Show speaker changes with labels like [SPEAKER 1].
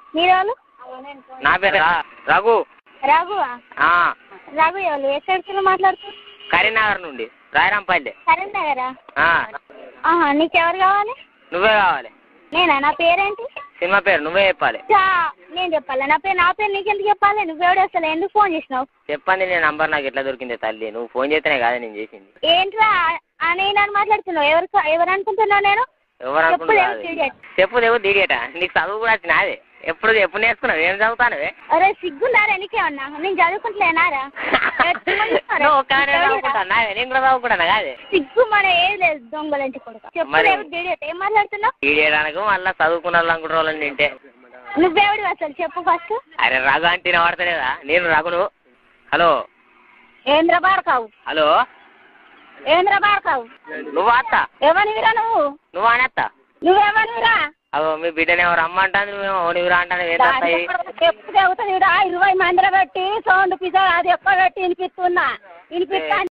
[SPEAKER 1] మీరెవరు
[SPEAKER 2] నా పేరు రా- రఘు
[SPEAKER 1] రఘువా
[SPEAKER 2] ఆ,
[SPEAKER 1] రఘు ఎవరు ఎక్కడికి మాట్లాడుతున్నారు
[SPEAKER 2] కరీంనగర్ నుండి రాయరాంపల్లి
[SPEAKER 1] కరీంనగరా
[SPEAKER 2] ఆ,
[SPEAKER 1] ఆహా నీకెవరు కావాలి
[SPEAKER 2] నువ్వే కావాలి
[SPEAKER 1] నేనా నా పేరేంటి
[SPEAKER 2] సినిమా పేరు నువ్వే చెప్పాలి
[SPEAKER 1] చా నేను చెప్పాలా నా పేరు నా పేరు నీకెందుకు చెప్పాలి నువ్వెవడు అసలు ఎందుకు ఫోన్ చేసినావు
[SPEAKER 2] చెప్పండి నీ నంబర్ నాకు ఎట్లా దొరికింది తల్లి నువ్వు ఫోన్ చేస్తేనే కాదు నేను చేసింది
[SPEAKER 1] ఏంట్రా అని నన్ను మాట్లాడుతున్నావు ఎవరు ఎవరు అనుకుంటున్నావు నేను
[SPEAKER 2] ఎవరు
[SPEAKER 1] చెప్పు
[SPEAKER 2] అనుకుంటున్నా
[SPEAKER 1] ఎవరు idiot?
[SPEAKER 2] చెప్పు దేవు దిగేట నీకు చదువు కూడా నాదే ఎప్పుడు ఎప్పుడు నేర్చుకున్నావు ఏం చదువుతానువే
[SPEAKER 1] అరే సిగ్గుందారా నీకేమన్నా నేను చదువుకుంటలేనారా
[SPEAKER 2] నువ్వు ఒక్కనే చదువుకుంటాను నాదే నేను కూడా చదువుకుంటాను కాదే
[SPEAKER 1] సిగ్గు మన ఏది లేదు దొంగలంటి కొడుకు చెప్పు
[SPEAKER 2] మరి-
[SPEAKER 1] ఎవరు idiot? ఏం మాట్లాడుతున్నావు
[SPEAKER 2] తీయడానికి మళ్ళీ చదువుకున్న వాళ్ళు అనుకుంటున్న వాళ్ళని తింటే
[SPEAKER 1] నువ్వెవడు అసలు చెప్పు ఫస్ట్
[SPEAKER 2] అరే రఘు అంటే తినబడతలేదా నేను రఘును హలో
[SPEAKER 1] ఏంద్ర బారకావు
[SPEAKER 2] హలో
[SPEAKER 1] ఏంద్ర బారకావు
[SPEAKER 2] నువ్వు అత్త
[SPEAKER 1] ఎవరివిరా నువ్వు
[SPEAKER 2] నువ్వు అనత్త
[SPEAKER 1] నువ్వెవరివిరా
[SPEAKER 2] అగో మీ బిడ్డని ఎవరు రమ్మంటాను నువ్వేమో ఓనివిరా అంటాను ఏంటత్తాయి
[SPEAKER 1] ఎప్పుడు అవుతుంది ఇరవై మందిలో పెట్టి సౌండ్ పిజ్జా అది ఎక్కడ పెట్టి వినిపిస్తున్నా వినిపిస్తా